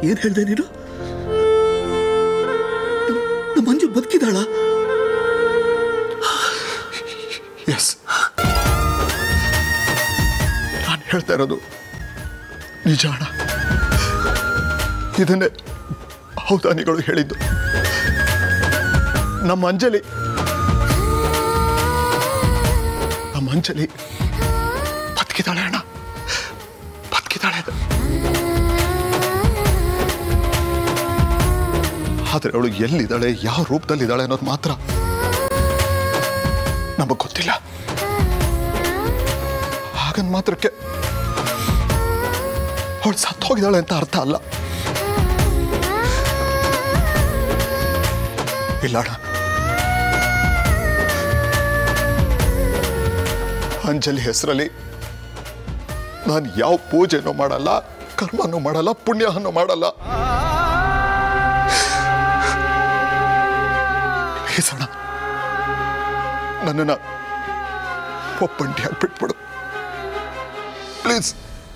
ಏನ್ ಹೇಳ್ದೆ ನೀನು ನಮ್- ನಮ್ಮ ಮಂಜು ಬದುಕಿದಾಳ ಎಸ್ ನಾನು ಹೇಳ್ತಾ ಇರೋದು ನಿಜ ಅಣ್ಣ ಇದನ್ನೇ ಹೌದಾನಿಗಳು ಹೇಳಿದ್ದು ನಮ್ಮ ಅಂಜಲಿ ನಮ್ಮ ಅಂಜಲಿ ಬದುಕಿದಾಳೆ ಅಣ್ಣ ಬದುಕಿದಾಳೆ ಆದರೆ ಅವಳು ಎಲ್ಲಿದ್ದಾಳೆ ಯಾವ ರೂಪದಲ್ಲಿದ್ದಾಳೆ ಅನ್ನೋದು ಮಾತ್ರ ನಮಗೆ ಗೊತ್ತಿಲ್ಲ ಹಾಗಂದ್ ಮಾತ್ರಕ್ಕೆ ಅವಳು ಸತ್ತು ಹೋಗಿದ್ದಾಳೆ ಅಂತ ಅರ್ಥ ಅಲ್ಲ ಇಲ್ಲ ಅಣ್ಣ ಅಂಜಲಿ ಹೆಸರಲ್ಲಿ ನಾನು ಯಾವ ಪೂಜೆನೂ ಮಾಡಲ್ಲ ಕರ್ಮನೂ ಮಾಡಲ್ಲ ಪುಣ್ಯನೂ ಮಾಡಲ್ಲ ಪ್ಲೀಸ್ ಅಣ್ಣ ನನ್ನನ್ನು ಒಪ್ಪಂಟಿಯಾಗಿ ಬಿಟ್ಬಿಡು ಪ್ಲೀಸ್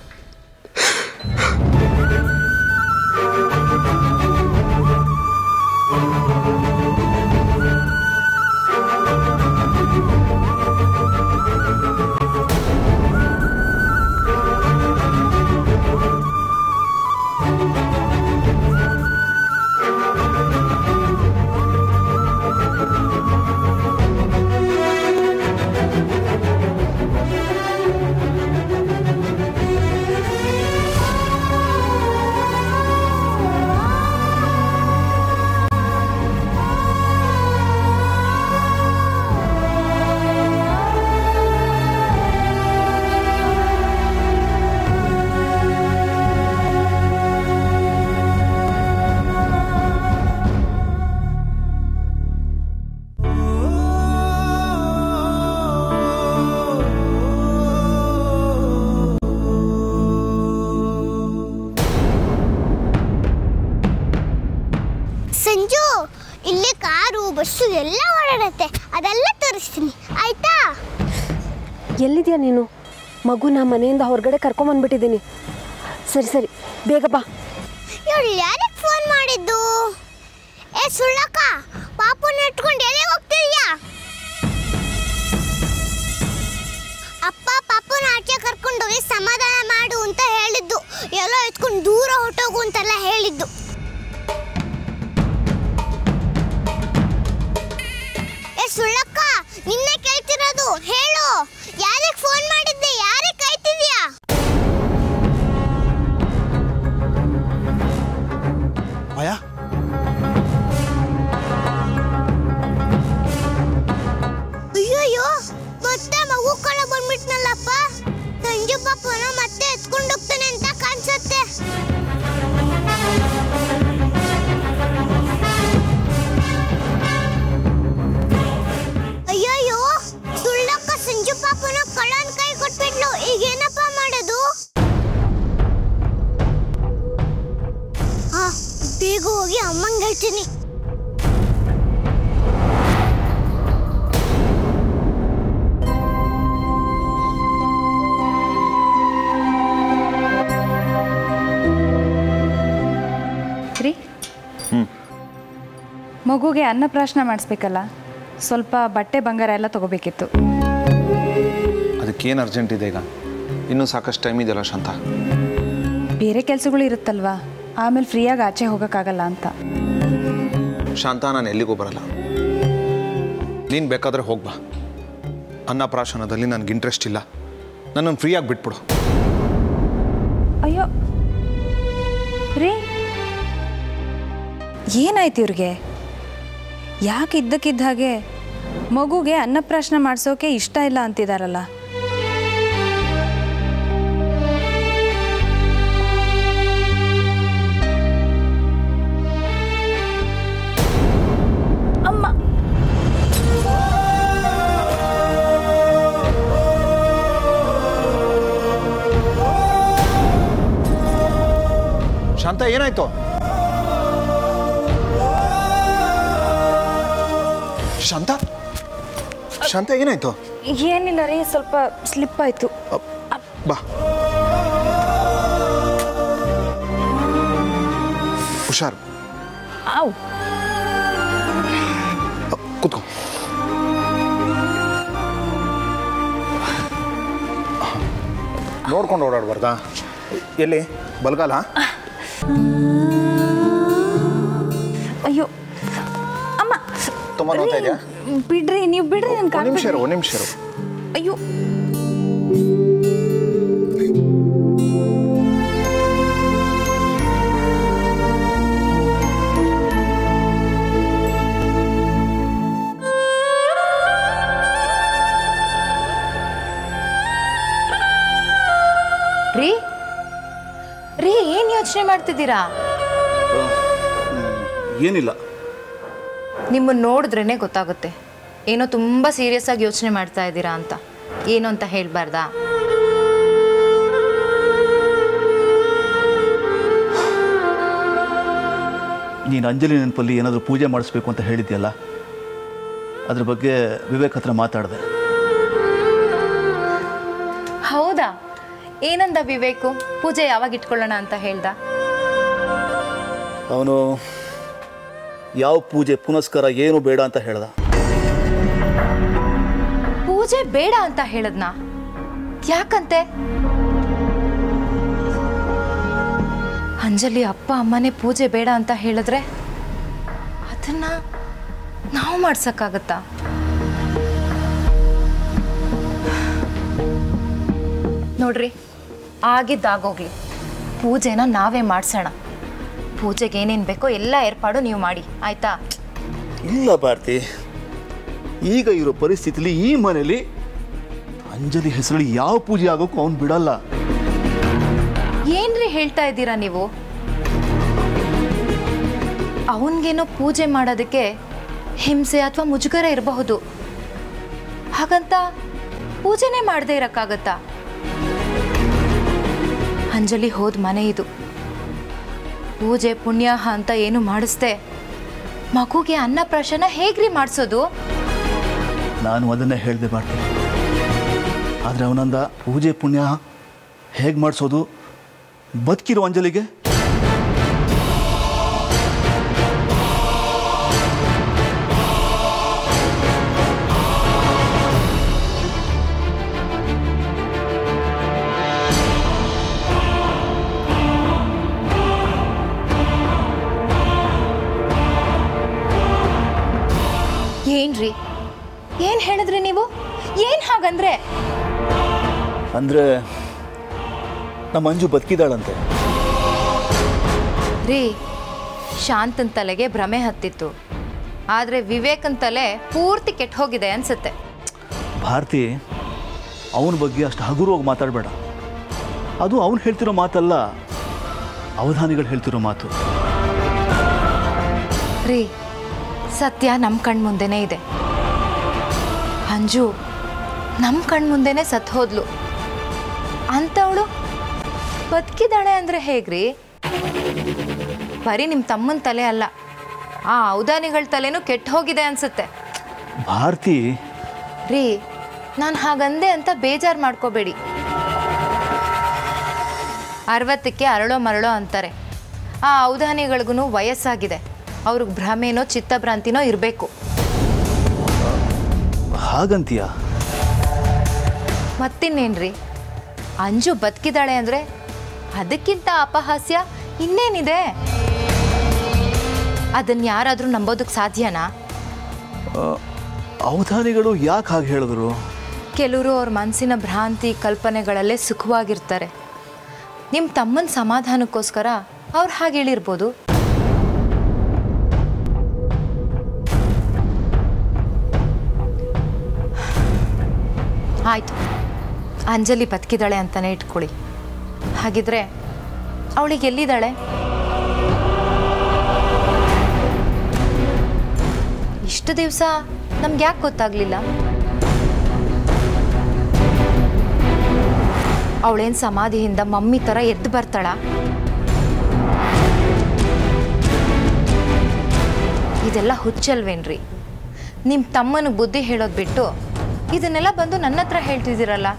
ಸಂಜು ಇಲ್ಲಿ ಕಾರು ಬಸ್ಸು ಎಲ್ಲ ಓಡಾಡತ್ತೆ ಅದೆಲ್ಲ ತೋರಿಸ್ತೀನಿ ಆಯ್ತಾ ಎಲ್ಲಿದ್ಯಾ ನೀನು ಮಗುನ ಮನೆಯಿಂದ ಹೊರಗಡೆ ಕರ್ಕೊಂಬಂದ್ಬಿಟ್ಟಿದ್ದೀನಿ ಸರಿ ಸರಿ ಬೇಗ ಬಾ ಇವಳು ಯಾರಿಗೆ ಫೋನ್ ಮಾಡಿದ್ದು ಏ ಸುಳ್ಳಕ್ಕ ಪಾಪುನ ಇಟ್ಕೊಂಡು ಎಲ್ಲಿ ಹೋಗ್ತಿದ್ಯಾ ಅಪ್ಪ ಪಾಪುನ ಆಚೆ ಕರ್ಕೊಂಡೋಗಿ ಸಮಾಧಾನ ಮಾಡು ಅಂತ ಹೇಳಿದ್ದು ಎಲ್ಲೋ ಎತ್ಕೊಂಡು ದೂರ ಹೊಟ್ಟೋಗು ಅಂತೆಲ್ಲ ಹೇಳಿದ್ದು ಏ ಸುಳ್ಳಕ್ಕ ನಿನ್ನೆ ಕೇಳ್ತಿರೋದು ಹೇಳು ಯಾರಿಗೆ ಫೋನ್ ಮಾಡಿದ್ದೆ ಯಾರಿಗೆ ಕಾಯ್ತಿದ್ಯಾ ಮಾಯಾ ಅಯ್ಯಯ್ಯೋ ಮತ್ತೆ ಮಗು ಕಳ ಬಂದ್ಬಿಟ್ನಲ್ಲಪ್ಪ ಸಂಜು ಪಾಪನ ಮತ್ತೆ ಎತ್ಕೊಂಡು ಹೋಗ್ತಾನೆ ಅಂತ ಕಾಣಿಸುತ್ತೆ ಅಯ್ಯಯ್ಯೋ ಸುಳ್ಳಕ್ಕ ಸಂಜು ಪಾಪನ ಕಳ್ಳನ್ ಕೈ ಕೊಟ್ಬಿಟ್ಲು ಈಗ ಏನಪ್ಪ ಮಾಡೋದು ಹಾ ಬೇಗ ಹೋಗಿ ಅಮ್ಮಂಗೆ ಹೇಳ್ತೀನಿ ರೀ ಮಗುಗೆ ಅನ್ನಪ್ರಾಶನ ಮಾಡಿಸ್ಬೇಕಲ್ಲ ಸ್ವಲ್ಪ ಬಟ್ಟೆ ಬಂಗಾರ ಎಲ್ಲ ತಗೋಬೇಕಿತ್ತು ಅದಕ್ಕೇನು ಅರ್ಜೆಂಟ್ ಇದೆ ಈಗ ಇನ್ನೂ ಸಾಕಷ್ಟು ಟೈಮ್ ಇದೆಯಲ್ಲ ಶಾಂತ ಬೇರೆ ಕೆಲಸಗಳು ಇರುತ್ತಲ್ವಾ ಆಮೇಲೆ ಫ್ರೀಯಾಗಿ ಆಚೆ ಹೋಗೋಕ್ಕಾಗಲ್ಲ ಅಂತ ಶಾಂತ ನಾನು ಎಲ್ಲಿಗೂ ಬರಲ್ಲ ನೀನು ಬೇಕಾದರೆ ಹೋಗ್ಬಾ ಅನ್ನಪ್ರಾಶನದಲ್ಲಿ ನನಗೆ ಇಂಟ್ರೆಸ್ಟ್ ಇಲ್ಲ ನನ್ನನ್ನು ಫ್ರೀಯಾಗಿ ಬಿಟ್ಬಿಡು ಅಯ್ಯೋ ರೀ ಏನಾಯ್ತು ಇವ್ರಿಗೆ ಯಾಕೆ ಇದ್ದಕ್ಕಿದ್ದ ಹಾಗೆ ಮಗುಗೆ ಅನ್ನಪ್ರಾಶನ ಮಾಡಿಸೋಕೆ ಇಷ್ಟ ಇಲ್ಲ ಅಂತಿದಾರಲ್ಲ ಅಮ್ಮ ಶಾಂತ ಏನಾಯ್ತು ಶಾಂತ ಶಾಂತ ಏನಾಯ್ತು ಏನಿಲ್ಲ ರೀ ಸ್ವಲ್ಪ ಸ್ಲಿಪ್ ಆಯಿತು ಅಪ್, ಬಾ ಹುಷಾರು ಆವ್ ಕೂತ್ಕೋ ನೋಡ್ಕೊಂಡು ಓಡಾಡ್ಬಾರ್ದಾ ಎಲ್ಲಿ ಬಲ್ಗಾಲ ಅಯ್ಯೋ ಅಮ್ಮ ತುಂಬ ನೋಡ್ತಾ ಇದೆಯಾ ಬಿಡ್ರಿ ನೀವು ಬಿಡ್ರಿ ನನ್ನ ಒಂದು ನಿಮಿಷ ಇರು ಒಂದು ನಿಮಿಷ ಇರು ಅಯ್ಯೋ ರೀ ರೀ ಏನ್ ಯೋಚನೆ ಮಾಡ್ತಿದ್ದೀರಾ ಏನಿಲ್ಲ ನಿಮ್ಮನ್ನು ನೋಡಿದ್ರೇ ಗೊತ್ತಾಗುತ್ತೆ ಏನೋ ತುಂಬ ಸೀರಿಯಸ್ ಆಗಿ ಯೋಚನೆ ಮಾಡ್ತಾ ಇದ್ದೀರಾ ಅಂತ ಏನು ಅಂತ ಹೇಳ್ಬಾರ್ದಾ ನೀನು ಅಂಜಲಿ ನೆನಪಲ್ಲಿ ಏನಾದರೂ ಪೂಜೆ ಮಾಡಿಸ್ಬೇಕು ಅಂತ ಹೇಳಿದ್ಯಲ್ಲ ಅದ್ರ ಬಗ್ಗೆ ವಿವೇಕ್ ಹತ್ರ ಮಾತಾಡಿದೆ ಹೌದಾ ಏನಂದ ವಿವೇಕು ಪೂಜೆ ಯಾವಾಗ ಇಟ್ಕೊಳ್ಳೋಣ ಅಂತ ಹೇಳ್ದ ಅವನು ಯಾವ ಪೂಜೆ ಪುನಸ್ಕಾರ ಏನು ಬೇಡ ಅಂತ ಹೇಳ್ದ ಪೂಜೆ ಬೇಡ ಅಂತ ಹೇಳದ್ನ ಯಾಕಂತೆ ಅಂಜಲಿ ಅಪ್ಪ ಅಮ್ಮನೇ ಪೂಜೆ ಬೇಡ ಅಂತ ಹೇಳಿದ್ರೆ ಅದನ್ನ ನಾವು ಮಾಡ್ಸಕ್ಕಾಗತ್ತಾ ನೋಡ್ರಿ ಆಗಿದ್ದಾಗೋಗ್ಲಿ ಪೂಜೆನ ನಾವೇ ಮಾಡ್ಸೋಣ ಪೂಜೆಗೆ ಏನೇನು ಬೇಕೋ ಎಲ್ಲ ಏರ್ಪಾಡು ನೀವು ಮಾಡಿ ಆಯ್ತಾ ಇಲ್ಲ ಭಾರತಿ ಈಗ ಇರೋ ಪರಿಸ್ಥಿತಿಲಿ ಈ ಮನೇಲಿ ಅಂಜಲಿ ಹೆಸರಲ್ಲಿ ಯಾವ ಪೂಜೆ ಆಗೋಕ್ಕೂ ಅವನು ಬಿಡಲ್ಲ ಏನ್ರಿ ಹೇಳ್ತಾ ಇದ್ದೀರಾ ನೀವು ಅವನಿಗೇನೋ ಪೂಜೆ ಮಾಡೋದಕ್ಕೆ ಹಿಂಸೆ ಅಥವಾ ಮುಜುಗರ ಇರಬಹುದು ಹಾಗಂತ ಪೂಜೆನೇ ಮಾಡದೇ ಇರೋಕ್ಕಾಗತ್ತಾ ಅಂಜಲಿ ಹೋದ ಮನೆ ಇದು ಪೂಜೆ ಪುಣ್ಯಾಹ ಅಂತ ಏನು ಮಾಡಿಸ್ದೆ ಮಗುಗೆ ಅನ್ನಪ್ರಾಶನ ಹೇಗ್ರಿ ಮಾಡಿಸೋದು ನಾನು ಅದನ್ನೇ ಹೇಳಿದೆ ಭಾರತಿ ಆದರೆ ಅವನಂದ ಪೂಜೆ ಪುಣ್ಯ ಹೇಗೆ ಮಾಡಿಸೋದು ಬದುಕಿರೋ ಅಂಜಲಿಗೆ ಏನ್ರಿ ಏನ್ ಹೇಳಿದ್ರಿ ನೀವು ಏನ್ ಹಾಗಂದ್ರೆ ಅಂದರೆ ನಮ್ಮ ಮಂಜು ಬದುಕಿದಾಳಂತೆ ರೀ ಶಾಂತನ್ ತಲೆಗೆ ಭ್ರಮೆ ಹತ್ತಿತ್ತು ಆದರೆ ವಿವೇಕನ್ ತಲೆ ಪೂರ್ತಿ ಕೆಟ್ಟ ಹೋಗಿದೆ ಅನ್ಸುತ್ತೆ ಭಾರತಿ ಅವನ ಬಗ್ಗೆ ಅಷ್ಟು ಹಗುರವಾಗಿ ಮಾತಾಡಬೇಡ ಅದು ಅವನು ಹೇಳ್ತಿರೋ ಮಾತಲ್ಲ ಅವಧಾನಿಗಳು ಹೇಳ್ತಿರೋ ಮಾತು ರೀ ಸತ್ಯ ನಮ್ಮ ಕಣ್ ಮುಂದೆನೇ ಇದೆ ಅಂಜು ನಮ್ಮ ಕಣ್ ಮುಂದೆನೇ ಸತ್ ಹೋದ್ಲು ಅಂಥವಳು ಬದುಕಿದಾಳೆ ಅಂದರೆ ಹೇಗ್ರಿ ಬರೀ ನಿಮ್ಮ ತಮ್ಮನ ತಲೆ ಅಲ್ಲ ಆ ಔದಾನಿಗಳ ತಲೆನೂ ಕೆಟ್ಟ ಹೋಗಿದೆ ಅನ್ಸುತ್ತೆ ಭಾರತಿ ರೀ ನಾನು ಹಾಗಂದೆ ಅಂತ ಬೇಜಾರು ಮಾಡ್ಕೋಬೇಡಿ ಅರವತ್ತಕ್ಕೆ ಅರಳೋ ಮರಳೋ ಅಂತಾರೆ ಆ ಔದಾನಿಗಳಿಗೂ ವಯಸ್ಸಾಗಿದೆ ಅವ್ರಿಗೆ ಭ್ರಮೆನೋ ಚಿತ್ತಭ್ರಾಂತಿನೋ ಇರಬೇಕು ಹಾಗಂತೀಯ ಮತ್ತಿನ್ನೇನ್ರಿ ಅಂಜು ಬದುಕಿದಾಳೆ ಅಂದರೆ ಅದಕ್ಕಿಂತ ಅಪಹಾಸ್ಯ ಇನ್ನೇನಿದೆ ಅದನ್ನು ಯಾರಾದರೂ ನಂಬೋದಕ್ಕೆ ಸಾಧ್ಯನಾ ಅವಧಾನಿಗಳು ಯಾಕೆ ಹಾಗೆ ಹೇಳಿದ್ರು ಕೆಲವರು ಅವ್ರ ಮನಸ್ಸಿನ ಭ್ರಾಂತಿ ಕಲ್ಪನೆಗಳಲ್ಲೇ ಸುಖವಾಗಿರ್ತಾರೆ ನಿಮ್ಮ ತಮ್ಮನ ಸಮಾಧಾನಕ್ಕೋಸ್ಕರ ಅವ್ರು ಹಾಗೆ ಹೇಳಿರ್ಬೋದು ಆಯಿತು ಅಂಜಲಿ ಬದುಕಿದಾಳೆ ಅಂತಲೇ ಇಟ್ಕೊಳ್ಳಿ ಹಾಗಿದ್ರೆ ಅವಳಿಗೆ ಎಲ್ಲಿದ್ದಾಳೆ ಇಷ್ಟು ದಿವಸ ನಮ್ಗೆ ಯಾಕೆ ಗೊತ್ತಾಗಲಿಲ್ಲ ಅವಳೇನು ಸಮಾಧಿಯಿಂದ ಮಮ್ಮಿ ಥರ ಎದ್ದು ಬರ್ತಾಳ ಇದೆಲ್ಲ ಹುಚ್ಚಲ್ವೇನ್ರಿ ನಿಮ್ಮ ತಮ್ಮನಿಗೆ ಬುದ್ಧಿ ಹೇಳೋದು ಬಿಟ್ಟು ಇದನ್ನೆಲ್ಲ ಬಂದು ನನ್ನ ಹತ್ರ ಹೇಳ್ತಿದ್ದೀರಲ್ಲ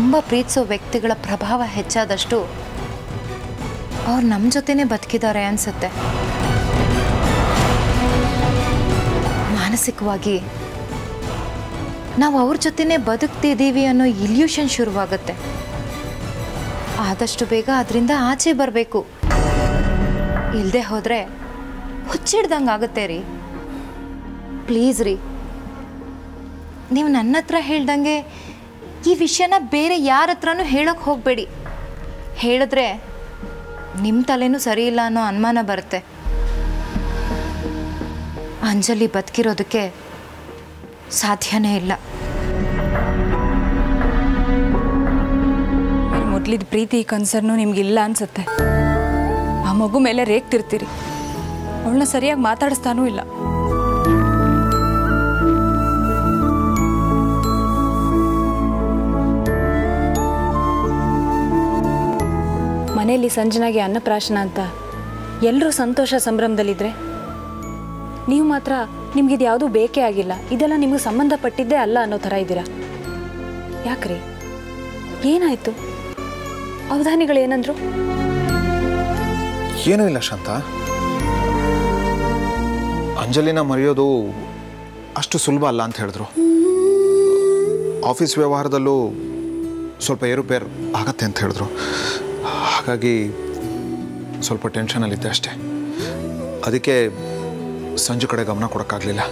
ತುಂಬ ಪ್ರೀತಿಸೋ ವ್ಯಕ್ತಿಗಳ ಪ್ರಭಾವ ಹೆಚ್ಚಾದಷ್ಟು ಅವ್ರು ನಮ್ಮ ಜೊತೆನೇ ಬದುಕಿದ್ದಾರೆ ಅನಿಸುತ್ತೆ ಮಾನಸಿಕವಾಗಿ ನಾವು ಅವ್ರ ಜೊತೆನೇ ಬದುಕ್ತಿದ್ದೀವಿ ಅನ್ನೋ ಇಲ್ಯೂಷನ್ ಶುರುವಾಗುತ್ತೆ ಆದಷ್ಟು ಬೇಗ ಅದರಿಂದ ಆಚೆ ಬರಬೇಕು ಇಲ್ಲದೆ ಹೋದರೆ ಹುಚ್ಚಿಡ್ದಂಗೆ ಆಗುತ್ತೆ ರೀ ಪ್ಲೀಸ್ ರೀ ನೀವು ನನ್ನ ಹತ್ರ ಹೇಳ್ದಂಗೆ ಈ ವಿಷಯನ ಬೇರೆ ಯಾರ ಹತ್ರನೂ ಹೇಳೋಕೆ ಹೋಗಬೇಡಿ ಹೇಳಿದ್ರೆ ನಿಮ್ಮ ತಲೆನೂ ಸರಿ ಇಲ್ಲ ಅನ್ನೋ ಅನುಮಾನ ಬರುತ್ತೆ ಅಂಜಲಿ ಬದುಕಿರೋದಕ್ಕೆ ಸಾಧ್ಯನೇ ಇಲ್ಲ ಮೊದಲಿದ್ದ ಪ್ರೀತಿ ಕನ್ಸರ್ನು ನಿಮ್ಗಿಲ್ಲ ಅನ್ಸುತ್ತೆ ಆ ಮಗು ಮೇಲೆ ರೇಗ್ತಿರ್ತೀರಿ ಅವಳನ್ನ ಸರಿಯಾಗಿ ಮಾತಾಡಿಸ್ತಾನೂ ಇಲ್ಲ ಮನೆಯಲ್ಲಿ ಸಂಜನಾಗೆ ಅನ್ನಪ್ರಾಶನ ಅಂತ ಎಲ್ಲರೂ ಸಂತೋಷ ಸಂಭ್ರಮದಲ್ಲಿದ್ರೆ ನೀವು ಮಾತ್ರ ನಿಮ್ಗಿದು ಯಾವುದೂ ಬೇಕೇ ಆಗಿಲ್ಲ ಇದೆಲ್ಲ ನಿಮಗೆ ಸಂಬಂಧಪಟ್ಟಿದ್ದೇ ಅಲ್ಲ ಅನ್ನೋ ಥರ ಇದ್ದೀರಾ ಯಾಕ್ರಿ ಏನಾಯ್ತು ಅವಧಾನಿಗಳು ಏನಂದ್ರು ಏನೂ ಇಲ್ಲ ಶಾಂತ ಅಂಜಲಿನ ಮರೆಯೋದು ಅಷ್ಟು ಸುಲಭ ಅಲ್ಲ ಅಂತ ಹೇಳಿದ್ರು ಆಫೀಸ್ ವ್ಯವಹಾರದಲ್ಲೂ ಸ್ವಲ್ಪ ಏರುಪೇರು ಆಗತ್ತೆ ಅಂತ ಹೇಳಿದ್ರು ಹಾಗಾಗಿ ಸ್ವಲ್ಪ ಟೆನ್ಷನಲ್ಲಿದ್ದೆ ಅಷ್ಟೇ ಅದಕ್ಕೆ ಸಂಜೆ ಕಡೆ ಗಮನ ಕೊಡೋಕ್ಕಾಗಲಿಲ್ಲ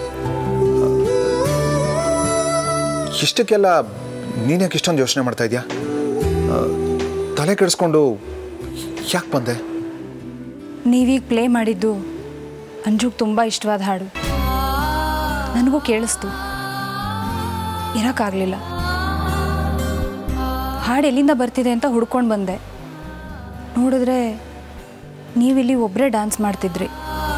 ಇಷ್ಟಕ್ಕೆಲ್ಲ ನೀನ್ಯಾಕೆ ಇಷ್ಟೊಂದು ಯೋಚನೆ ಮಾಡ್ತಾ ಇದೆಯಾ ತಲೆ ಕೆಡಿಸ್ಕೊಂಡು ಯಾಕೆ ಬಂದೆ ನೀವೀಗ ಪ್ಲೇ ಮಾಡಿದ್ದು ಅಂಜುಗೆ ತುಂಬ ಇಷ್ಟವಾದ ಹಾಡು ನನಗೂ ಕೇಳಿಸ್ತು ಇರೋಕ್ಕಾಗಲಿಲ್ಲ ಹಾಡು ಎಲ್ಲಿಂದ ಬರ್ತಿದೆ ಅಂತ ಹುಡ್ಕೊಂಡು ಬಂದೆ ನೋಡಿದ್ರೆ ನೀವಿಲ್ಲಿ ಒಬ್ಬರೇ ಡ್ಯಾನ್ಸ್ ಮಾಡ್ತಿದ್ರಿ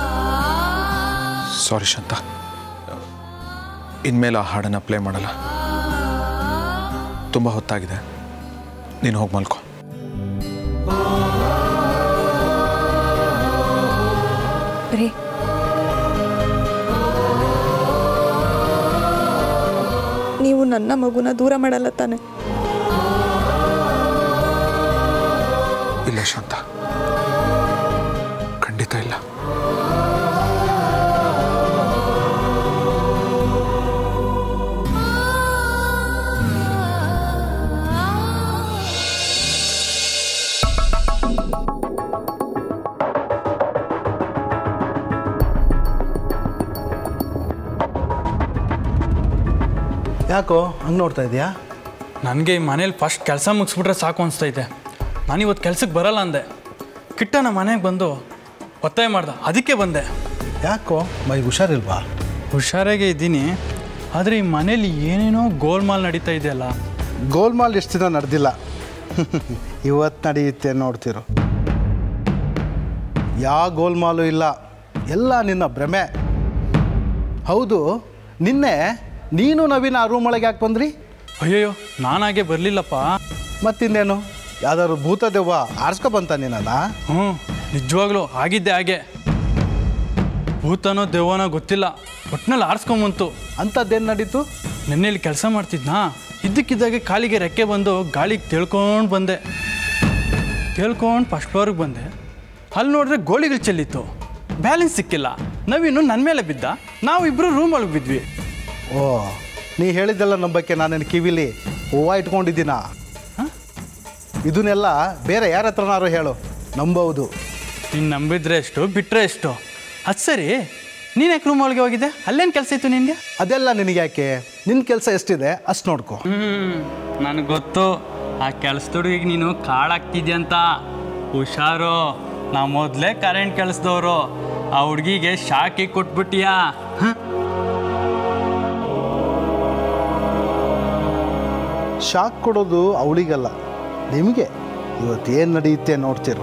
ಸಾರಿ ಶಾಂತ ಇನ್ಮೇಲೆ ಆ ಹಾಡನ್ನು ಪ್ಲೇ ಮಾಡಲ್ಲ ತುಂಬ ಹೊತ್ತಾಗಿದೆ ನೀನು ಹೋಗಿ ಮಲ್ಕೋ ರೀ ನೀವು ನನ್ನ ಮಗುನ ದೂರ ಮಾಡಲ್ಲ ತಾನೆ ಇಲ್ಲ ಶಾಂತ ಖಂಡಿತ ಇಲ್ಲ ಯಾಕೋ ಹಂಗೆ ನೋಡ್ತಾ ಇದೆಯಾ ನನಗೆ ಈ ಮನೇಲಿ ಫಸ್ಟ್ ಕೆಲಸ ಮುಗಿಸ್ಬಿಟ್ರೆ ಸಾಕು ಅನಿಸ್ತೈತೆ ನಾನು ಇವತ್ತು ಕೆಲ್ಸಕ್ಕೆ ಬರಲ್ಲ ಅಂದೆ ಕಿಟ್ಟ ನಮ್ಮ ಮನೆಗೆ ಬಂದು ಒತ್ತಾಯ ಮಾಡ್ದ ಅದಕ್ಕೆ ಬಂದೆ ಯಾಕೋ ಮೈ ಹುಷಾರಿಲ್ವಾ ಹುಷಾರಾಗೆ ಇದ್ದೀನಿ ಆದರೆ ಈ ಮನೇಲಿ ಏನೇನೋ ಗೋಲ್ಮಾಲ್ ನಡೀತಾ ಇದೆಯಲ್ಲ ಗೋಲ್ಮಾಲ್ ಎಷ್ಟು ದಿನ ನಡೆದಿಲ್ಲ ಇವತ್ತು ನಡೆಯುತ್ತೆ ನೋಡ್ತಿರು ಯಾವ ಗೋಲ್ಮಾಲು ಇಲ್ಲ ಎಲ್ಲ ನಿನ್ನ ಭ್ರಮೆ ಹೌದು ನಿನ್ನೆ ನೀನು ನವೀನ ಆ ರೂಮ್ ಒಳಗೆ ಯಾಕೆ ಬಂದ್ರಿ ಅಯ್ಯಯ್ಯೋ ನಾನಾಗೆ ಬರಲಿಲ್ಲಪ್ಪ ಮತ್ತಿನ್ನೇನು ಯಾವ್ದಾದ್ರು ಭೂತ ದೆವ್ವ ಆರಿಸ್ಕೊ ಬಂತ ನೀನಲ್ಲ ಹ್ಞೂ ನಿಜವಾಗ್ಲೂ ಆಗಿದ್ದೆ ಹಾಗೆ ಭೂತನೋ ದೆವ್ವನೋ ಗೊತ್ತಿಲ್ಲ ಒಟ್ನಲ್ಲಿ ಆರಿಸ್ಕೊಂಬಂತು ಅಂಥದ್ದೇನು ನಡೀತು ನೆನ್ನೆಲಿ ಕೆಲಸ ಮಾಡ್ತಿದ್ನಾ ಇದ್ದಕ್ಕಿದ್ದಾಗೆ ಕಾಲಿಗೆ ರೆಕ್ಕೆ ಬಂದು ಗಾಳಿಗೆ ತೇಳ್ಕೊಂಡು ಬಂದೆ ತೇಳ್ಕೊಂಡು ಫಸ್ಟ್ ಫ್ಲೋರ್ಗೆ ಬಂದೆ ಅಲ್ಲಿ ನೋಡಿದ್ರೆ ಗೋಳಿಗಳು ಚೆಲ್ಲಿತ್ತು ಬ್ಯಾಲೆನ್ಸ್ ಸಿಕ್ಕಿಲ್ಲ ನವೀನು ನನ್ನ ಮೇಲೆ ಬಿದ್ದ ನಾವು ಇಬ್ಬರು ರೂಮ್ ಒಳಗೆ ಬಿದ್ವಿ ಓ ನೀ ಹೇಳಿದ್ದೆಲ್ಲ ನಂಬಕ್ಕೆ ನಾನೇನು ಕಿವಿಲಿ ಹೂವು ಇಟ್ಕೊಂಡಿದ್ದೀನ ಇದನ್ನೆಲ್ಲ ಬೇರೆ ಯಾರ ಹತ್ರನಾರು ಹೇಳು ನಂಬಬಹುದು ನೀನು ನಂಬಿದ್ರೆ ಎಷ್ಟು ಬಿಟ್ಟರೆ ಎಷ್ಟು ಅದು ಸರಿ ನೀನು ಯಾಕೆ ರೂಮ್ ಒಳಗೆ ಹೋಗಿದ್ದೆ ಅಲ್ಲೇನು ಕೆಲಸ ಇತ್ತು ನಿನಗೆ ಅದೆಲ್ಲ ನಿನಗ್ಯಾಕೆ ನಿನ್ನ ಕೆಲಸ ಎಷ್ಟಿದೆ ಅಷ್ಟು ನೋಡ್ಕೊ ನನಗೆ ಗೊತ್ತು ಆ ಕೆಲಸದೊಳಗೆ ನೀನು ಕಾಳಾಗ್ತಿದ್ಯ ಅಂತ ಹುಷಾರು ನಾ ಮೊದಲೇ ಕರೆಂಟ್ ಕೆಲಸದವರು ಆ ಹುಡುಗಿಗೆ ಶಾಕಿ ಕೊಟ್ಬಿಟ್ಟಿಯಾ ಹ? ಶಾಕ್ ಕೊಡೋದು ಅವಳಿಗಲ್ಲ ನಿಮಗೆ ಇವತ್ತೇನು ನಡೆಯುತ್ತೆ ನೋಡ್ತಿರು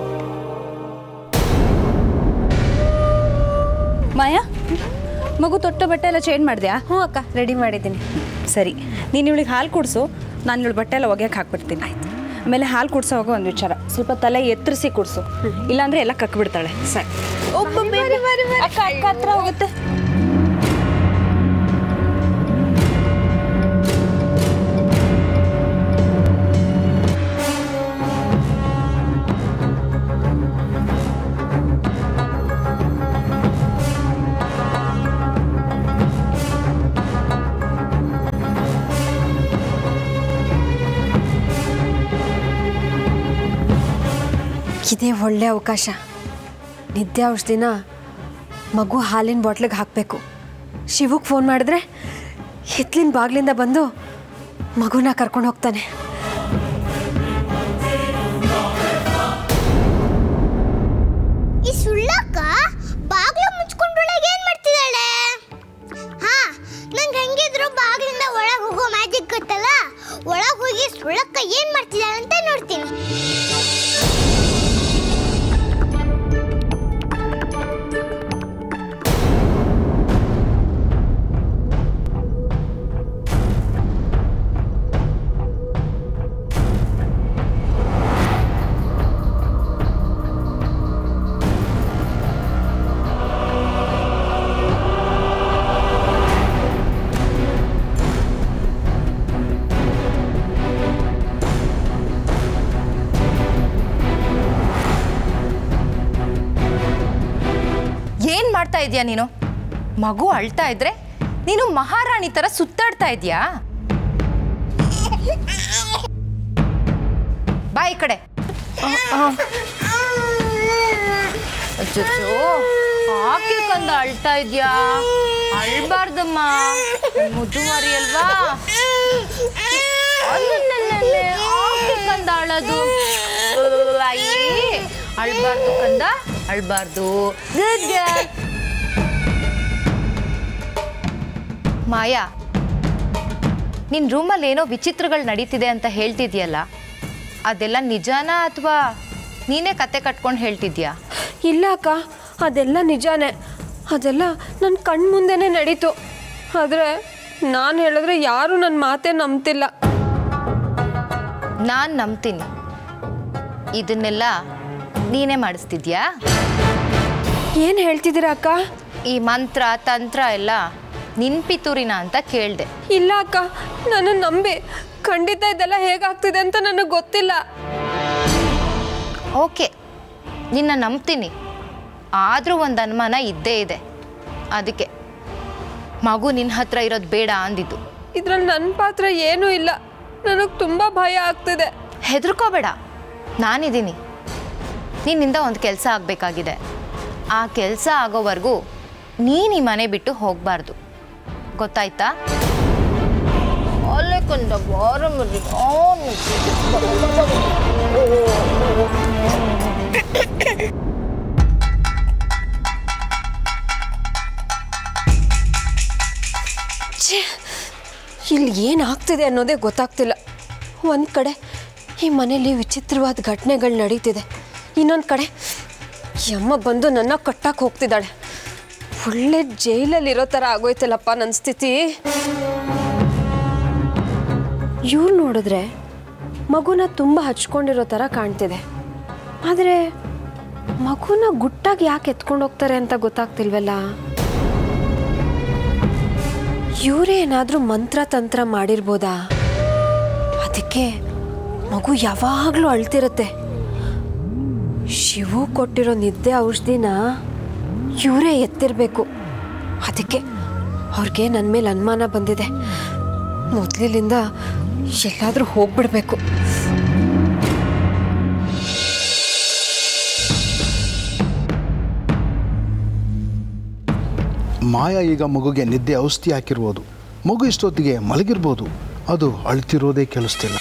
ಮಾಯಾ ಮಗು ತೊಟ್ಟ ಬಟ್ಟೆ ಎಲ್ಲ ಚೇಂಜ್ ಮಾಡಿದ್ಯಾ ಹ್ಞೂ ಅಕ್ಕ ರೆಡಿ ಮಾಡಿದ್ದೀನಿ ಸರಿ ನೀನು ಇವಳಿಗೆ ಹಾಲು ಕುಡಿಸು ನಾನು ಇವಳು ಬಟ್ಟೆ ಎಲ್ಲ ಒಗೆಯಕ್ಕೆ ಹಾಕ್ಬಿಡ್ತೀನಿ ಆಯ್ತು ಆಮೇಲೆ ಹಾಲು ಕುಡ್ಸೋವಾಗ ಒಂದು ವಿಚಾರ ಸ್ವಲ್ಪ ತಲೆ ಎತ್ತರಿಸಿ ಕುಡಿಸು ಇಲ್ಲಾಂದ್ರೆ ಎಲ್ಲ ಕಕ್ಬಿಡ್ತಾಳೆ ಸರಿ ಅಕ್ಕ ಅಕ್ಕ ಹತ್ರ ಹೋಗುತ್ತೆ ಒಳ್ಳೆ ಅವಕಾಶ ನಿದ್ದೆ ಔಷಧಿನ ಮಗು ಹಾಲಿನ ಬಾಟ್ಲಿಗೆ ಹಾಕಬೇಕು ಶಿವಕ್ಕೆ ಫೋನ್ ಮಾಡಿದ್ರೆ ಹಿತ್ಲಿನ ಬಾಗಿಲಿಂದ ಬಂದು ಮಗುನ ಕರ್ಕೊಂಡು ಹೋಗ್ತಾನೆ ಈ ಸುಳ್ಳಕ್ಕ ಬಾಗ್ಲು ಮುಚ್ಕೊಂಡೊಳಗೆ ಏನ್ ಮಾಡ್ತಿದ್ದಾಳೆ ಹಾ ನಂಗೆ ಹೆಂಗಿದ್ರು ಬಾಗ್ಲಿಂದ ಒಳಗೆ ಹೋಗೋ ಮ್ಯಾಜಿಕ್ ಗೊತ್ತಲ್ಲ ಒಳಗೆ ಹೋಗಿ ಸುಳ್ಳಕ್ಕ ಏನ್ ಮಾಡ್ತಿದ್ದಾಳೆ ಅಂತ ನೋಡ್ತೀನಿ ಏನ್ ಮಾಡ್ತಾ ಇದೀಯ ನೀನು ಮಗು ಅಳ್ತಾ ಇದ್ರೆ ನೀನು ಮಹಾರಾಣಿ ತರ ಸುತ್ತಾಡ್ತಾ ಇದೀಯಾ ಬಾ ಈ ಕಡೆ ಅಚ್ಚಚ್ಚೋ ಆಕೆ ಕಂದ ಅಳ್ತಾ ಇದ್ಯಾ ಅಳ್ಬಾರ್ದಮ್ಮ ಮುದ್ದು ಮರಿ ಅಲ್ವಾ ಅಲ್ಲಲ್ಲಲ್ಲಲ್ಲೇ, ಆಕೆ ಕಂದ ಅಳೋದು ಅಯ್ಯೇ ಅಳ್ಬಾರ್ದು ಕಂದ ಅಳ್ಬಾರ್ದು Good girl. ಮಾಯಾ ನಿನ್ನ ರೂಮಲ್ಲಿ ಏನೋ ವಿಚಿತ್ರಗಳು ನಡೀತಿದೆ ಅಂತ ಹೇಳ್ತಿದ್ಯಲ್ಲ ಅದೆಲ್ಲ ನಿಜಾನಾ ಅಥವಾ ನೀನೇ ಕತೆ ಕಟ್ಕೊಂಡು ಹೇಳ್ತಿದ್ಯಾ ಇಲ್ಲ ಅಕ್ಕ ಅದೆಲ್ಲ ನಿಜಾನೇ ಅದೆಲ್ಲ ನನ್ನ ಕಣ್ಣು ಮುಂದೆನೇ ನಡೀತು ಆದರೆ ನಾನು ಹೇಳಿದ್ರೆ ಯಾರೂ ನನ್ನ ಮಾತೇ ನಂಬ್ತಿಲ್ಲ ನಾನು ನಂಬ್ತೀನಿ ಇದನ್ನೆಲ್ಲ ನೀನೇ ಮಾಡಿಸ್ತಿದ್ಯಾ ಏನು ಹೇಳ್ತಿದ್ದೀರಾ ಅಕ್ಕ ಈ ಮಂತ್ರ ತಂತ್ರ ಎಲ್ಲ ನಿನ್ ಪಿತೂರಿನ ಅಂತ ಕೇಳಿದೆ ಇಲ್ಲ ಅಕ್ಕ ನನ್ನ ನಂಬಿ ಖಂಡಿತ ಇದೆಲ್ಲ ಹೇಗಾಗ್ತಿದೆ ಅಂತ ನನಗೆ ಗೊತ್ತಿಲ್ಲ ಓಕೆ ನಿನ್ನ ನಂಬ್ತೀನಿ ಆದರೂ ಒಂದು ಅನುಮಾನ ಇದ್ದೇ ಇದೆ ಅದಕ್ಕೆ ಮಗು ನಿನ್ನ ಹತ್ರ ಇರೋದು ಬೇಡ ಅಂದಿದ್ದು ಇದ್ರಲ್ಲಿ ನನ್ನ ಪಾತ್ರ ಏನೂ ಇಲ್ಲ ನನಗೆ ತುಂಬ ಭಯ ಆಗ್ತಿದೆ ಹೆದರ್ಕೋಬೇಡ ನಾನಿದ್ದೀನಿ ನಿನ್ನಿಂದ ಒಂದು ಕೆಲಸ ಆಗಬೇಕಾಗಿದೆ ಆ ಕೆಲಸ ಆಗೋವರೆಗೂ ನೀನು ಈ ಮನೆ ಬಿಟ್ಟು ಹೋಗಬಾರ್ದು ಗೊತ್ತಾಯ್ತಾ ಅಲ್ಲೇ ಕಂದ ಬಾರ ಮರಿ. ಅವ್ನು. ಛೇ ಇಲ್ಲಿ ಏನಾಗ್ತಿದೆ ಅನ್ನೋದೇ ಗೊತ್ತಾಗ್ತಿಲ್ಲ ಒಂದು ಕಡೆ ಈ ಮನೇಲಿ ವಿಚಿತ್ರವಾದ ಘಟನೆಗಳು ನಡೀತಿದೆ ಇನ್ನೊಂದು ಕಡೆ ಈ ಅಮ್ಮ ಬಂದು ನನ್ನ ಕಟ್ಟಕ್ಕೆ ಹೋಗ್ತಿದ್ದಾಳೆ ಒಳ್ಳೆ ಜೈಲಲ್ಲಿರೋ ಥರ ಆಗೋಯ್ತಲ್ಲಪ್ಪ ನನ್ನ ಸ್ಥಿತಿ ಇವ್ರು ನೋಡಿದ್ರೆ ಮಗುನ ತುಂಬ ಹಚ್ಕೊಂಡಿರೋ ಥರ ಕಾಣ್ತಿದೆ ಆದರೆ ಮಗುನ ಗುಟ್ಟಾಗಿ ಯಾಕೆ ಎತ್ಕೊಂಡು ಹೋಗ್ತಾರೆ ಅಂತ ಗೊತ್ತಾಗ್ತಿಲ್ವಲ್ಲ ಇವರೇ ಏನಾದರೂ ಮಂತ್ರ ತಂತ್ರ ಮಾಡಿರ್ಬೋದಾ ಅದಕ್ಕೆ ಮಗು ಯಾವಾಗಲೂ ಅಳ್ತಿರುತ್ತೆ ಶಿವು ಕೊಟ್ಟಿರೋ ನಿದ್ದೆ ಔಷಧಿನ ಇವರೇ ಎತ್ತಿರಬೇಕು ಅದಕ್ಕೆ ಅವ್ರಿಗೆ ನನ್ನ ಮೇಲೆ ಅನುಮಾನ ಬಂದಿದೆ ಮೊದಲಿನಿಂದ ಎಲ್ಲಾದರೂ ಹೋಗ್ಬಿಡ್ಬೇಕು ಮಾಯಾ ಈಗ ಮಗುಗೆ ನಿದ್ದೆ ಔಷಧಿ ಹಾಕಿರ್ಬೋದು ಮಗು ಇಷ್ಟೊತ್ತಿಗೆ ಮಲಗಿರ್ಬೋದು ಅದು ಅಳ್ತಿರೋದೇ ಕೇಳಿಸ್ತಿಲ್ಲ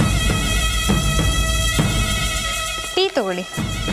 ಟೀ ತಗೊಳ್ಳಿ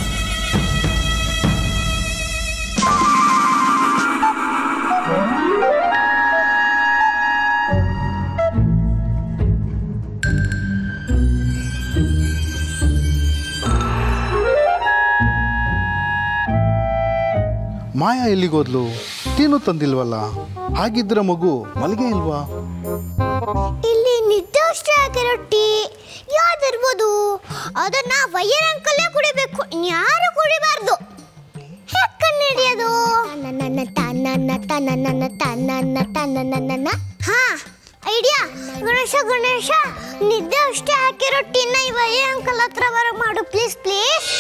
ಮಾಯಾ ಎಲ್ಲಿಗೋದ್ಲು ಟೀನು ತಂದಿಲ್ವಲ್ಲ ಹಾಗಿದ್ರೆ ಮಗು ಮಲಗೇ ಇಲ್ವಾ ಇಲ್ಲಿ ನಿದ್ದೆ ಅಷ್ಟೇ ಹಾಕಿರೋ ಟೀ ಯಾವ್ದಿರ್ಬೋದು ಅದನ್ನ ವಯ್ಯರ್ ಅಂಕಲ್ಲೇ ಕುಡಿಬೇಕು ಇನ್ಯಾರು ಕುಡಿಬಾರ್ದು ಹೆಕ್ಕನ್ ಹಿಡಿಯೋದು ನನ್ನ ತನ್ನ ತನ್ನ ತನ್ನ ತನ್ನ ಹಾ ಐಡಿಯಾ ಗಣೇಶ ಗಣೇಶ ನಿದ್ದೆ ಅಷ್ಟೇ ಹಾಕಿರೋ ಟೀನ ಈ ವಯ್ಯರ್ ಅಂಕಲ್ ಹತ್ರ ಬರೋ ಮಾಡು ಪ್ಲೀಸ್ ಪ್ಲೀಸ್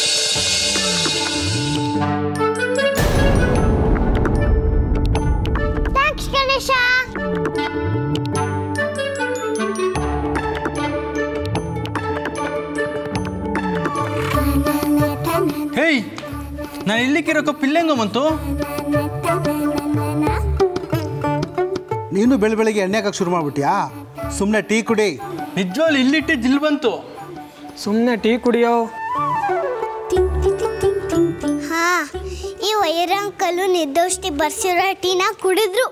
ಥ್ಯಾಂಕ್ಸ್ ಗಣೇಶ ಇಲ್ಲಿಕ್ಕಿರೋ ಪಿಲ್ಲೆಂಗ ಬಂತು ನೀನು ಬೆಳ ಬೆಳಿಗ್ಗೆ ಎಣ್ಣೆ ಹಾಕಕ್ಕೆ ಶುರು ಮಾಡ್ಬಿಟ್ಯಾ ಸುಮ್ಮನೆ ಟೀ ಕುಡಿ ನಿಜವಾಗ್ಲು ಇಲ್ಲಿಟ್ಟಿದ್ದು ಇಲ್ಲಿ ಬಂತು ಸುಮ್ಮನೆ ಟೀ ಕುಡಿಯೋ ಹಾ ಈ ವೈರ್ ಅಂಕಲು ನಿರ್ದೋಷ್ಟಿ ಬರ್ಸಿರೋ ಟೀನ ಕುಡಿದ್ರು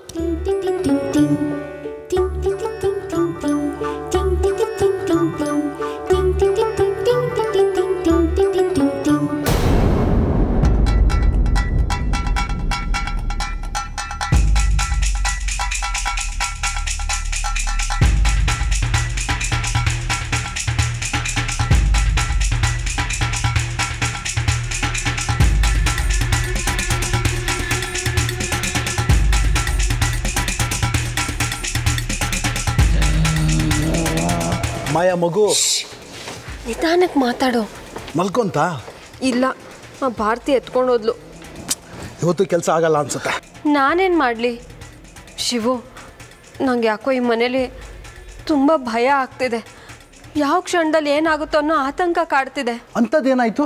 ಮಾಯ ಮಗು ನಿಧಾನಕ್ಕೆ ಮಾತಾಡು ಮಲ್ಕೊಂತ ಇಲ್ಲ ಆ ಭಾರತಿ ಎತ್ಕೊಂಡು ಹೋದ್ಲು ಇವತ್ತು ಕೆಲಸ ಆಗಲ್ಲ ಅನ್ಸುತ್ತೆ ನಾನೇನು ಮಾಡಲಿ ಶಿವು ನಂಗೆ ಯಾಕೋ ಈ ಮನೇಲಿ ತುಂಬ ಭಯ ಆಗ್ತಿದೆ ಯಾವ ಕ್ಷಣದಲ್ಲಿ ಏನಾಗುತ್ತೋ ಅನ್ನೋ ಆತಂಕ ಕಾಡ್ತಿದೆ ಅಂಥದ್ದೇನಾಯ್ತು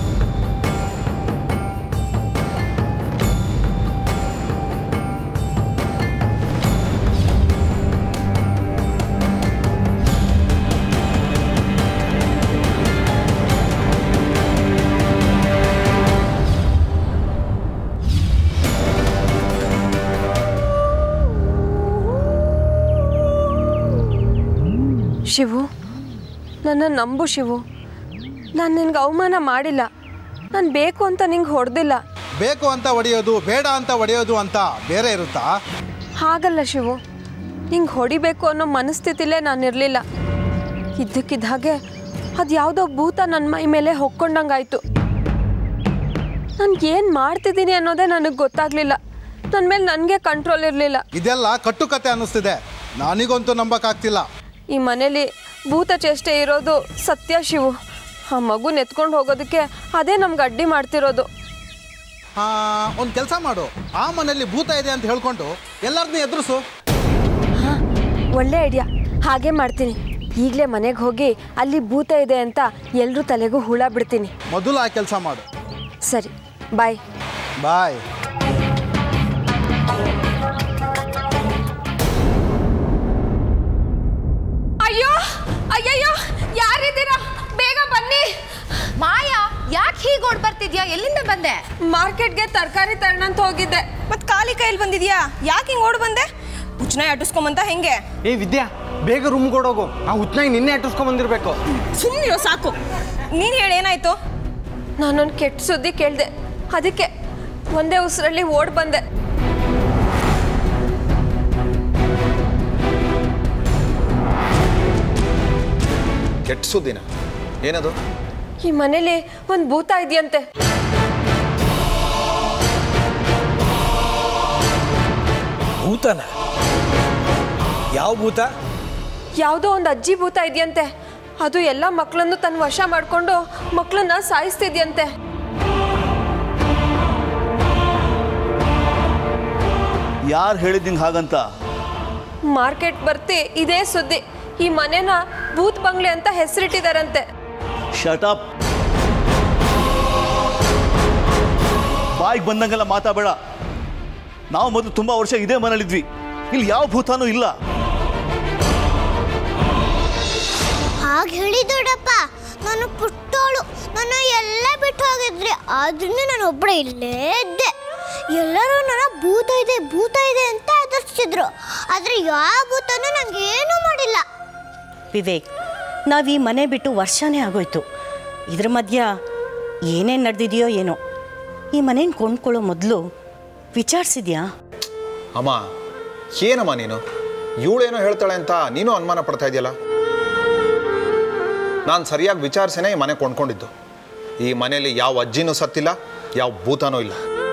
ಶಿವು ನನ್ನ ನಂಬು ಶಿವು ನಾನು ನಿನ್ಗೆ ಅವಮಾನ ಮಾಡಿಲ್ಲ ನಾನು ಬೇಕು ಅಂತ ನಿಂಗೆ ಹೊಡೆದಿಲ್ಲ ಬೇಕು ಅಂತ ಹೊಡೆಯೋದು ಬೇಡ ಅಂತ ಹೊಡೆಯೋದು ಅಂತ ಬೇರೆ ಇರುತ್ತಾ ಹಾಗಲ್ಲ ಶಿವು ನಿಂಗೆ ಹೊಡಿಬೇಕು ಅನ್ನೋ ಮನಸ್ಥಿತಿಲೇ ನಾನು ಇರಲಿಲ್ಲ ಇದ್ದಕ್ಕಿದ್ದ ಹಾಗೆ ಅದು ಯಾವುದೋ ಭೂತ ನನ್ನ ಮೈ ಮೇಲೆ ಹೊಕ್ಕೊಂಡಂಗಾಯ್ತು ಏನು ಮಾಡ್ತಿದ್ದೀನಿ ಅನ್ನೋದೇ ನನಗೆ ಗೊತ್ತಾಗಲಿಲ್ಲ ನನ್ನ ಮೇಲೆ ನನಗೆ ಕಂಟ್ರೋಲ್ ಇರಲಿಲ್ಲ ಇದೆಲ್ಲ ಕಟ್ಟುಕತೆ ಅನ್ನಿಸ್ತಿದೆ ನನಗಂತೂ ನಂಬಕ್ಕಾಗ್ತಿಲ್ಲ ಈ ಮನೇಲಿ ಭೂತ ಚೇಷ್ಟೆ ಇರೋದು ಸತ್ಯ ಶಿವು ಆ ಮಗು ಎತ್ಕೊಂಡು ಹೋಗೋದಕ್ಕೆ ಅದೇ ನಮ್ಗೆ ಅಡ್ಡಿ ಮಾಡ್ತಿರೋದು ಒಂದು ಕೆಲಸ ಮಾಡು ಆ ಮನೆಯಲ್ಲಿ ಭೂತ ಇದೆ ಅಂತ ಹೇಳ್ಕೊಂಡು ಎಲ್ಲರನ್ನೂ ಎದುರಿಸು ಒಳ್ಳೆ ಐಡಿಯಾ ಹಾಗೆ ಮಾಡ್ತೀನಿ ಈಗಲೇ ಮನೆಗೆ ಹೋಗಿ ಅಲ್ಲಿ ಭೂತ ಇದೆ ಅಂತ ಎಲ್ರ ತಲೆಗೂ ಹುಳ ಬಿಡ್ತೀನಿ ಮೊದಲು ಆ ಕೆಲಸ ಮಾಡು ಸರಿ ಬಾಯ್ ಬಾಯ್ ಅಯ್ಯೋ ಅಯ್ಯಯ್ಯೋ ಯಾರಿದ್ದೀರಾ ಬೇಗ ಬನ್ನಿ ಮಾಯಾ ಯಾಕೆ ಹೀಗೆ ಓಡ್ ಬರ್ತಿದ್ಯಾ ಎಲ್ಲಿಂದ ಬಂದೆ ಮಾರ್ಕೆಟ್ಗೆ ತರಕಾರಿ ತರೋಣ ಅಂತ ಹೋಗಿದ್ದೆ ಮತ್ ಖಾಲಿ ಕೈಯಲ್ಲಿ ಬಂದಿದ್ಯಾ ಯಾಕೆ ಹಿಂಗ್ ಓಡ್ ಬಂದೆ ಉಚ್ನ ಅಟ್ಟಿಸ್ಕೊಂಬಂತ ಹೆಂಗೆ ಏ ವಿದ್ಯಾ ಬೇಗ ರೂಮ್ ಕೊಡೋಗು ಆ ಹುಚ್ಚನಾಗಿ ನಿನ್ನೆ ಅಟ್ಟಿಸ್ಕೊಂಡ್ ಬಂದಿರ್ಬೇಕು ಸುಮ್ಮನಿರೋ ಸಾಕು ನೀನ್ ಹೇಳಿ ಏನಾಯ್ತು ನಾನೊಂದು ಕೆಟ್ಟ ಸುದ್ದಿ ಕೇಳಿದೆ ಅದಕ್ಕೆ ಒಂದೇ ಉಸಿರಲ್ಲಿ ಓಡ್ ಬಂದೆ ಕೆಟ್ಟ ಸುದ್ದಿನ ಏನದು ಈ ಮನೇಲಿ ಒಂದು ಭೂತ ಇದೆಯಂತೆ ಭೂತನ ಯಾವ ಭೂತ ಯಾವುದೋ ಒಂದು ಅಜ್ಜಿ ಭೂತ ಇದೆಯಂತೆ ಅದು ಎಲ್ಲ ಮಕ್ಕಳನ್ನು ತನ್ನ ವಶ ಮಾಡಿಕೊಂಡು ಮಕ್ಕಳನ್ನ ಸಾಯಿಸ್ತಿದ್ಯಂತೆ ಯಾರು ಹೇಳಿದ್ದಿಂಗೆ ಹಾಗಂತ ಮಾರ್ಕೆಟ್ ಬರ್ತಿ ಇದೇ ಸುದ್ದಿ ಈ ಮನೆನ ಭೂತ್ ಬಂಗ್ಲೆ ಅಂತ ಹೆಸರಿಟ್ಟಿದಾರಂತೆ ಶಟಪ್ ಬಾಯಿಗೆ ಬಂದಂಗೆಲ್ಲ ಮಾತಾಡಬೇಡ ನಾವು ಮೊದಲು ತುಂಬ ವರ್ಷ ಇದೇ ಮನೇಲಿದ್ವಿ ಇಲ್ಲಿ ಯಾವ ಭೂತಾನೂ ಇಲ್ಲ ಹಾಗೆ ಹೇಳಿ ದೊಡ್ಡಪ್ಪ ನಾನು ಪುಟ್ಟೋಳು ನಾನು ಎಲ್ಲ ಬಿಟ್ಟು ಹೋಗಿದ್ರಿ ಆದ್ರಿಂದ ನಾನು ಒಬ್ಬಳೆ ಇಲ್ಲೇ ಇದ್ದೆ ಎಲ್ಲರೂ ನನ್ನ ಭೂತ ಇದೆ ಭೂತ ಇದೆ ಅಂತ ಎದುರಿಸ್ತಿದ್ರು ಆದ್ರೆ ಯಾವ ಭೂತನೂ ನಂಗೆ ಏನೂ ಮಾಡಿಲ್ಲ ವಿವೇಕ್ ನಾವು ಈ ಮನೆ ಬಿಟ್ಟು ವರ್ಷನೇ ಆಗೋಯ್ತು ಇದ್ರ ಮಧ್ಯ ಏನೇನು ನಡೆದಿದೆಯೋ ಏನೋ ಈ ಮನೇನ ಕೊಂಡ್ಕೊಳ್ಳೋ ಮೊದಲು ವಿಚಾರಿಸಿದ್ಯಾ ಅಮ್ಮ ಏನಮ್ಮ ನೀನು ಇವಳೇನೋ ಹೇಳ್ತಾಳೆ ಅಂತ ನೀನು ಅನುಮಾನ ಪಡ್ತಾ ಇದೆಯಲ್ಲ ನಾನು ಸರಿಯಾಗಿ ವಿಚಾರಿಸೇನೆ ಈ ಮನೆ ಕೊಂಡ್ಕೊಂಡಿದ್ದು ಈ ಮನೆಯಲ್ಲಿ ಯಾವ ಅಜ್ಜಿನೂ ಸತ್ತಿಲ್ಲ ಯಾವ ಭೂತನೂ ಇಲ್ಲ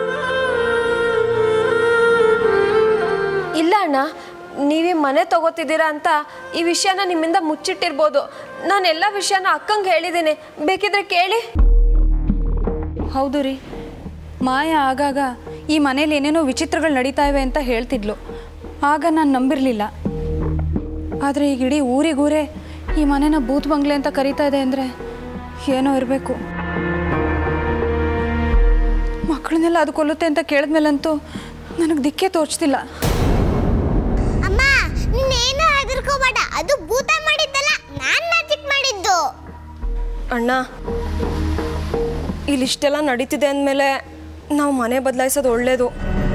ಇಲ್ಲ ಅಣ್ಣ ನೀವೇ ಮನೆ ತಗೋತಿದ್ದೀರಾ ಅಂತ ಈ ವಿಷಯನ ನಿಮ್ಮಿಂದ ಮುಚ್ಚಿಟ್ಟಿರ್ಬೋದು ನಾನು ಎಲ್ಲ ವಿಷಯನ ಅಕ್ಕಂಗೆ ಹೇಳಿದ್ದೀನಿ ಬೇಕಿದ್ರೆ ಕೇಳಿ ಹೌದು ರೀ ಮಾಯ ಆಗಾಗ ಈ ಮನೇಲಿ ಏನೇನೋ ವಿಚಿತ್ರಗಳು ನಡೀತಾ ಇವೆ ಅಂತ ಹೇಳ್ತಿದ್ಲು ಆಗ ನಾನು ನಂಬಿರಲಿಲ್ಲ ಆದರೆ ಈಗ ಇಡೀ ಊರಿಗೂರೇ ಈ ಮನೆನ ಬೂತ್ ಬಂಗ್ಲೆ ಅಂತ ಕರೀತಾ ಇದೆ ಅಂದರೆ ಏನೋ ಇರಬೇಕು ಮಕ್ಕಳನ್ನೆಲ್ಲ ಅದು ಕೊಲ್ಲುತ್ತೆ ಅಂತ ಕೇಳಿದ್ಮೇಲಂತೂ ನನಗೆ ದಿಕ್ಕೇ ತೋಚ್ತಿಲ್ಲ ಅಮ್ಮ ನೀನೇನು ಹೆದರ್ಕೋಬೇಡ ಅದು ಭೂತ ಮಾಡಿದ್ದಲ್ಲ ನಾನ್ ಮ್ಯಾಜಿಕ್ ಮಾಡಿದ್ದು ಅಣ್ಣ ಇಲ್ಲಿಷ್ಟೆಲ್ಲ ನಡೀತಿದೆ ಅಂದಮೇಲೆ ನಾವು ಮನೆ ಬದಲಾಯಿಸೋದು ಒಳ್ಳೇದು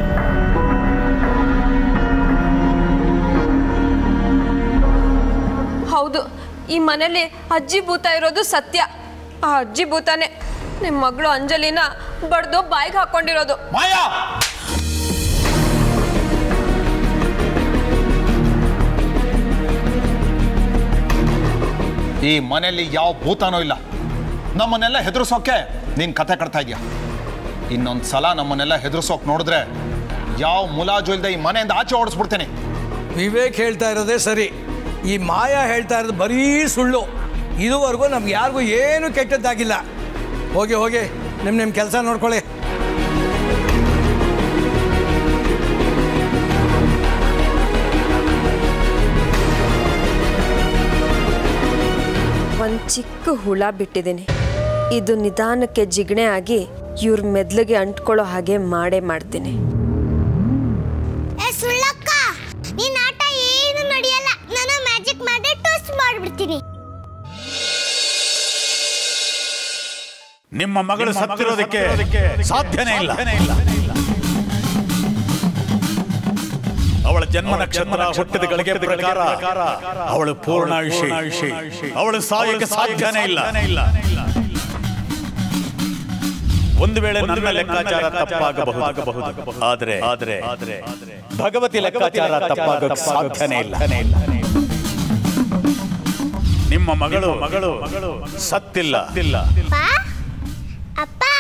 ಹೌದು ಈ ಮನೇಲಿ ಅಜ್ಜಿ ಭೂತ ಇರೋದು ಸತ್ಯ ಆ ಅಜ್ಜಿ ಭೂತನೇ ನಿಮ್ಮ ಮಗಳು ಅಂಜಲಿನ ಬಡ್ದು ಬಾಯಿಗೆ ಹಾಕೊಂಡಿರೋದು ಮಾಯಾ ಈ ಮನೆಯಲ್ಲಿ ಯಾವ ಭೂತನೂ ಇಲ್ಲ ನಮ್ಮನ್ನೆಲ್ಲ ಹೆದರ್ಸೋಕೆ ನೀನು ಕತೆ ಕಟ್ತಾ ಇದೀಯ ಇನ್ನೊಂದು ಸಲ ನಮ್ಮನ್ನೆಲ್ಲ ಹೆದರ್ಸೋಕೆ ನೋಡಿದ್ರೆ ಯಾವ ಮುಲಾಜು ಇಲ್ಲದೆ ಈ ಮನೆಯಿಂದ ಆಚೆ ಓಡಿಸ್ಬಿಡ್ತೀನಿ ವಿವೇಕ್ ಹೇಳ್ತಾ ಇರೋದೇ ಸರಿ ಈ ಮಾಯಾ ಹೇಳ್ತಾ ಇರೋದು ಬರೀ ಸುಳ್ಳು ಇದುವರೆಗೂ ನಮ್ಗೆ ಯಾರಿಗೂ ಏನು ಕೆಟ್ಟದ್ದಾಗಿಲ್ಲ ಹೋಗಿ ಹೋಗಿ ನಿಮ್ಮ ನಿಮ್ಮ ಕೆಲಸ ನೋಡ್ಕೊಳ್ಳಿ ಒಂದು ಚಿಕ್ಕ ಹುಳ ಬಿಟ್ಟಿದ್ದೀನಿ ಇದು ನಿಧಾನಕ್ಕೆ ಜಿಗಣೆ ಆಗಿ ಇವ್ರ ಮೆದ್ಲಿಗೆ ಅಂಟ್ಕೊಳ್ಳೋ ಹಾಗೆ ಮಾಡೇ ಮಾಡ್ತೀನಿ ಏ ಸುಳ್ಳಕ್ಕ ನೀನ್ ಆಟ ಏನು ನಡೆಯಲ್ಲ ನಾನು ಮ್ಯಾಜಿಕ್ ಮಾಡಿ ಟೋಸ್ಟ್ ಮಾಡ್ಬಿಡ್ತೀನಿ ನಿಮ್ಮ ಮಗಳು ಸತ್ತಿರೋದಕ್ಕೆ ಸಾಧ್ಯನೇ ಇಲ್ಲ ಅವಳ ಜನ್ಮ ನಕ್ಷತ್ರ ಹುಟ್ಟಿದ ಗಳಿಗೆ ಪ್ರಕಾರ ಅವಳು ಪೂರ್ಣಾಯುಷಿ ಅವಳು ಸಾಯಕ್ಕೆ ಸಾಧ್ಯನೇ ಇಲ್ಲ ಒಂದು ವೇಳೆ ನನ್ನ ಲೆಕ್ಕಾಚಾರ ತಪ್ಪಾಗಬಹುದು ಆದರೆ ಆದರೆ ಭಗವತಿ ಲೆಕ್ಕಾಚಾರ ತಪ್ಪಾಗ ಸಾಧ್ಯನೇ ಇಲ್ಲ ನಿಮ್ಮ ಮಗಳು ಮಗಳು ಸತ್ತಿಲ್ಲ ಅಪ್ಪ ಅಪ್ಪ